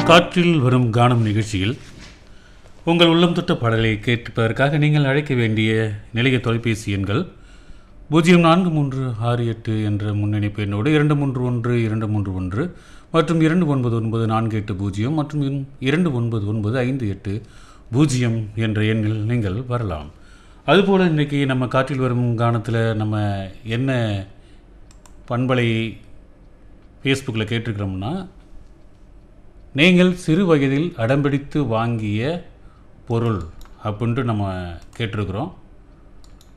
காற்றில் வரும் கானம் நிகழ்ச்சியில் உங்கள் உள்ளம் தொட்ட பாடலை கேட்பதற்காக நீங்கள் அழைக்க வேண்டிய நிலைய தொலைபேசி எண்கள் பூஜ்ஜியம் நான்கு மூன்று ஆறு எட்டு என்ற முன்னணிப்பு எண்ணோடு இரண்டு மூன்று ஒன்று இரண்டு மூன்று ஒன்று மற்றும் இரண்டு ஒன்பது ஒன்பது நான்கு எட்டு பூஜ்ஜியம் மற்றும் இன் இரண்டு ஒன்பது ஒன்பது ஐந்து எட்டு பூஜ்ஜியம் என்ற எண்ணில் நீங்கள் வரலாம் அதுபோல் இன்றைக்கி நம்ம காற்றில் வரும் கானத்தில் நம்ம என்ன பண்பலை ஃபேஸ்புக்கில் கேட்டிருக்கிறோம்னா நீங்கள் சிறு வயதில் அடம்பிடித்து வாங்கிய பொருள் அப்படின்ட்டு நம்ம கேட்டிருக்கிறோம்